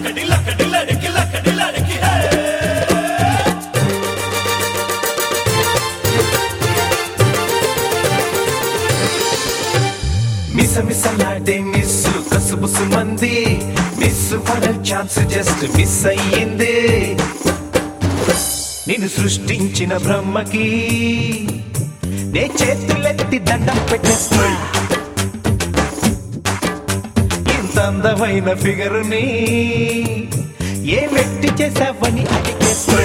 మిస మిసలాడే miss కసుబుసు మంది miss పడే chance just miss అయ్యింది నేను సృష్టించిన బ్రహ్మకి నే చేతులెత్తి దండం పెట్టేస్తా ఇంత అందమైన ఫిగరుని ఏ వ్యక్తి చేసావని అడిగేస్తా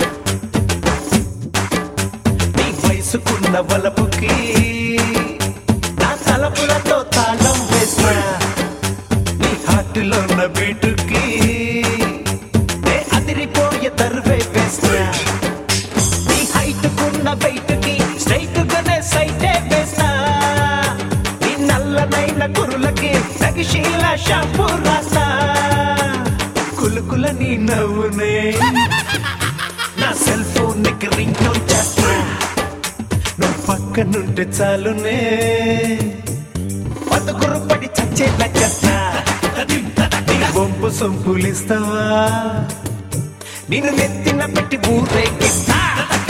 నీ వయసుకున్న వలపుకి నా తలపులతో తాళం వేస్తా నీ హార్ట్లో ఉన్న బీటుకి నే అదిరిపోయే తరువే వేస్తా నీ హైట్ కున్న బయటకి స్ట్రైట్ గానే సైటే వేస్తా నీ నల్లనైన కురులకి నగిశీల షాంపూ రాస్తా కులుకుల నీ నవ్వునే నా సెల్ ఫోన్ కి రింగ్ టోన్ చేస్తా నువ్వు పక్కనుంటే చాలునే బతుకురు పడి చచ్చేలా చేస్తా నీ బొంపు సొంపులిస్తావా నేను నెత్తిన పెట్టి ఊరేగిస్తా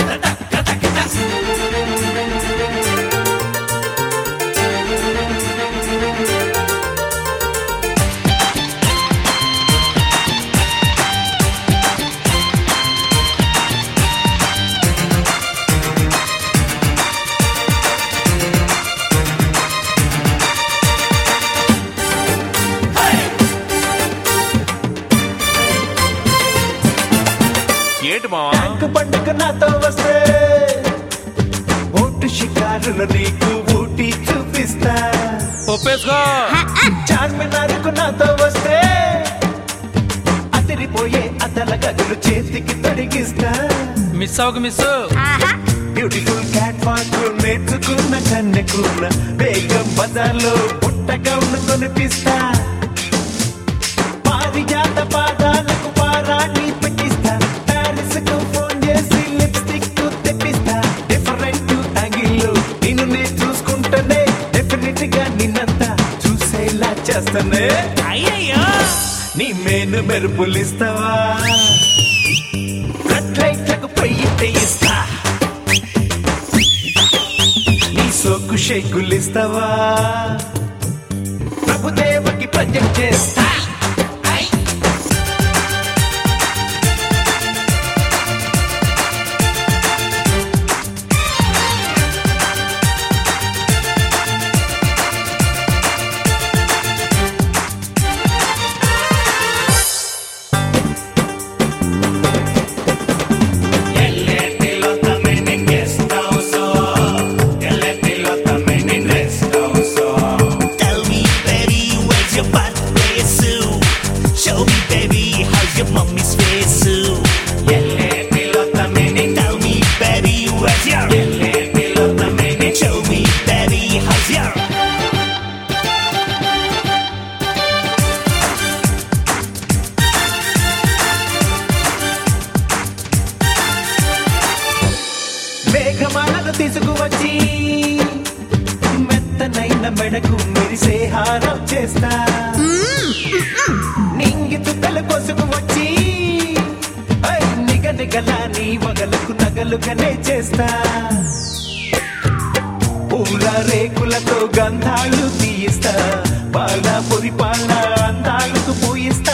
ఏంటి మావా ట్యాంక్ పండుగ నాతో వస్తే ఓటు షికారులు నీకు ఊటి చూపిస్తా ఒప్పేసుకో చార్మినార్కు నాతో వస్తే అదిరిపోయే అతల గదులు చేతికి తొడిగిస్తా మిస్ అవ్వక మిస్ బ్యూటిఫుల్ క్యాట్ వాక్ నేర్చుకున్న కన్నెకున్న బేగం బజార్లో పుట్టగా కొనిపిస్తా పారిజాత పాదాలకు పారాణి పెట్టిస్తా ప్యారిస్ కు ఫోన్ చేసి లిప్స్టిక్ తెప్పిస్తా డిఫరెంట్ యాంగిల్లో నిన్ను నే చూసుకుంటేనే డెఫినెట్ గా నిన్నంతా చూసేలా చేస్తానే అయ్యయ్యో నీ మేను మెరుపులిస్తావా రెడ్ లైట్లకు పొయ్యి ఇస్తా నీ సోకు షేకులిస్తావా ప్రభుదేవకి ప్రజెంట్ చేస్తా Tell me, baby, where's your birthday suit? Show me, baby, how's your mommy's face suit? Tell me, baby, where's your Show me, baby, how's your మేఘమాలను తీసుకువచ్చి మెత్తనైన మెడకు మెరిసే హారం చేస్తా నింగి తుక్కలు కొసుకు వచ్చి ఐ నిగ నిగల నీ వగలకు నగలుగానే చేస్తా పూల రేకులతో గంధాలు తీయిస్తా పాల పొరి పాల అందాలకు పూయిస్తా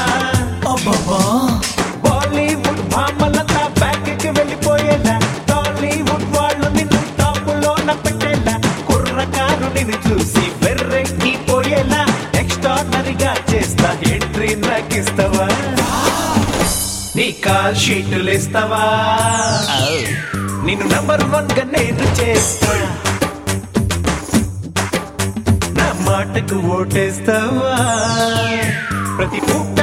బాలీవుడ్ భామలంతా బ్యాక్కి వెళ్ళిపోయేలా టాలీవుడ్ వాళ్ళు నిన్ను టాపులోన పెట్టేలా కుర్రకారు నిన్ను చూసి వెర్రెక్కిపోయేలా ఎక్స్ట్రానరీగా చేస్తా ఎంట్రీ నాకిస్తావా నీ కాల్ షీటులు ఇస్తావా నిన్ను నంబర్ వన్ గా నేను చేస్తా నా మాటకు ఓటేస్తావా ప్రతి పూట